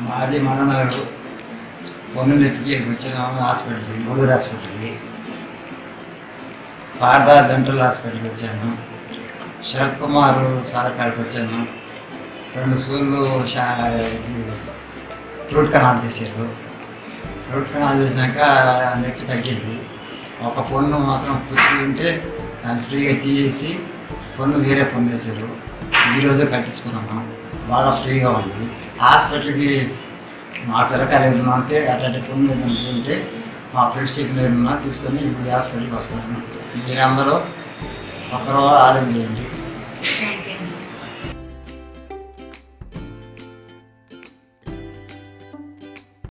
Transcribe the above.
మాది మననగరు పొన్ను నెత్తికి ఇక్కడికి వచ్చినాము హాస్పిటల్కి గూడూరు హాస్పిటల్కి పార్దా డెంటల్ హాస్పిటల్కి వచ్చాను శరత్ కుమార్ సార్ కాడికి వచ్చాను రెండు సూర్లు షా ఇది రూట్ కెనాల్ చేశారు రూట్ కెనాల్ చేసినాక నెట్ తగ్గింది ఒక పొన్ను మాత్రం పుచ్చుకు ఉంటే దాన్ని ఫ్రీగా తీసేసి పొన్ను వేరే పొన్ను వేశారు ఈరోజు కట్టించుకున్నాము బాగా ఫ్రీగా ఉంది హాస్పిటల్కి మా పిల్లకాయలు ఏదైనా ఉంటే అట్లాంటి పొన్ను ఏదైనా ఉంటే మా ఫ్రెండ్షిప్ ఏదైనా తీసుకొని ఈ హాస్పిటల్కి వస్తాను మీరందరూ ఒకరో ఆదాయం చేయండి